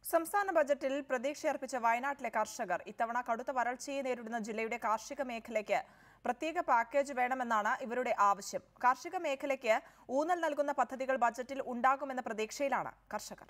സംസ്ഥാന ബജറ്റിൽ പ്രതീക്ഷയർപ്പിച്ച വയനാട്ടിലെ കർഷകർ ഇത്തവണ കടുത്ത വരൾച്ചയെ നേരിടുന്ന ജില്ലയുടെ കാർഷിക മേഖലയ്ക്ക് പ്രത്യേക പാക്കേജ് വേണമെന്നാണ് ഇവരുടെ ആവശ്യം കാർഷിക മേഖലയ്ക്ക് ഊന്നൽ നൽകുന്ന പദ്ധതികൾ ബജറ്റിൽ ഉണ്ടാകുമെന്ന പ്രതീക്ഷയിലാണ് കർഷകർ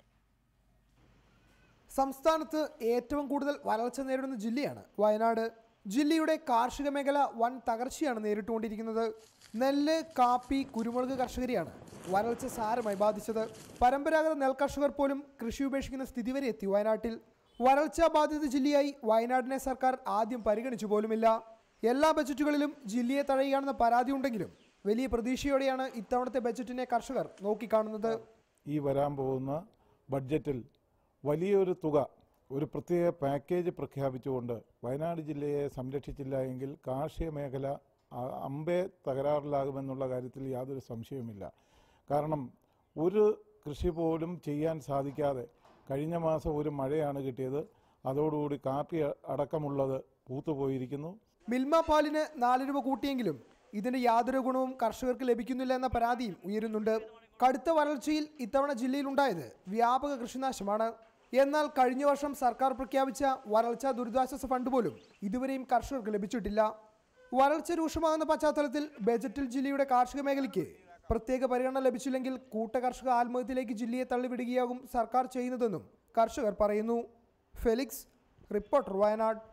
സംസ്ഥാനത്ത് ഏറ്റവും കൂടുതൽ വരൾച്ച നേരിടുന്ന ജില്ലയാണ് വയനാട് ജില്ലയുടെ കാർഷിക മേഖല വൻ തകർച്ചയാണ് നേരിട്ടുകൊണ്ടിരിക്കുന്നത് നെല്ല് കാപ്പി കുരുമുളക് കർഷകരെയാണ് വരൾച്ച സാരമായി ബാധിച്ചത് പരമ്പരാഗത നെൽകർഷകർ പോലും കൃഷി ഉപേക്ഷിക്കുന്ന സ്ഥിതി വരെ എത്തി വയനാട്ടിൽ വരൾച്ചാ ബാധിത ജില്ലയായി വയനാടിനെ സർക്കാർ ആദ്യം പരിഗണിച്ചു പോലുമില്ല എല്ലാ ബജറ്റുകളിലും ജില്ലയെ തഴയുകയാണെന്ന പരാതി ഉണ്ടെങ്കിലും വലിയ പ്രതീക്ഷയോടെയാണ് ഇത്തവണത്തെ ബജറ്റിനെ കർഷകർ നോക്കിക്കാണുന്നത് ഈ വരാൻ പോകുന്ന ബഡ്ജറ്റിൽ വലിയൊരു തുക ഒരു പ്രത്യേക പാക്കേജ് പ്രഖ്യാപിച്ചുകൊണ്ട് വയനാട് ജില്ലയെ സംരക്ഷിച്ചില്ല എങ്കിൽ കാർഷിക മേഖല അ- അമ്പേ തകരാറിലാകുമെന്നുള്ള കാര്യത്തിൽ യാതൊരു സംശയവുമില്ല കാരണം ഒരു കൃഷി പോലും ചെയ്യാൻ സാധിക്കാതെ കഴിഞ്ഞ മാസം ഒരു മഴയാണ് കിട്ടിയത് അതോടുകൂടി കാപ്പി അ- അടക്കമുള്ളത് പൂത്തുപോയിരിക്കുന്നു മിൽമ പാലിന് നാല് രൂപ കൂട്ടിയെങ്കിലും ഇതിന്റെ യാതൊരു ഗുണവും കർഷകർക്ക് ലഭിക്കുന്നില്ല എന്ന പരാതിയും ഉയരുന്നുണ്ട് കടുത്ത വരൾച്ചയിൽ ഇത്തവണ ജില്ലയിലുണ്ടായത് വ്യാപക കൃഷിനാശമാണ് എന്നാൽ കഴിഞ്ഞ വർഷം സർക്കാർ പ്രഖ്യാപിച്ച വരൾച്ച ദുരിതാശ്വാസ ഫണ്ട് പോലും ഇതുവരെയും കർഷകർക്ക് ലഭിച്ചിട്ടില്ല വരൾച്ച രൂക്ഷമാകുന്ന പശ്ചാത്തലത്തിൽ ബജറ്റിൽ ജില്ലയുടെ കാർഷിക മേഖലയ്ക്ക് പ്രത്യേക പരിഗണന ലഭിച്ചില്ലെങ്കിൽ കൂട്ട കർഷക ആത്മഹത്യയിലേക്ക് ജില്ലയെ തള്ളിവിടുകയാകും സർക്കാർ ചെയ്യുന്നതെന്നും കർഷകർ പറയുന്നു ഫെലിക്സ് റിപ്പോർട്ടർ വയനാട്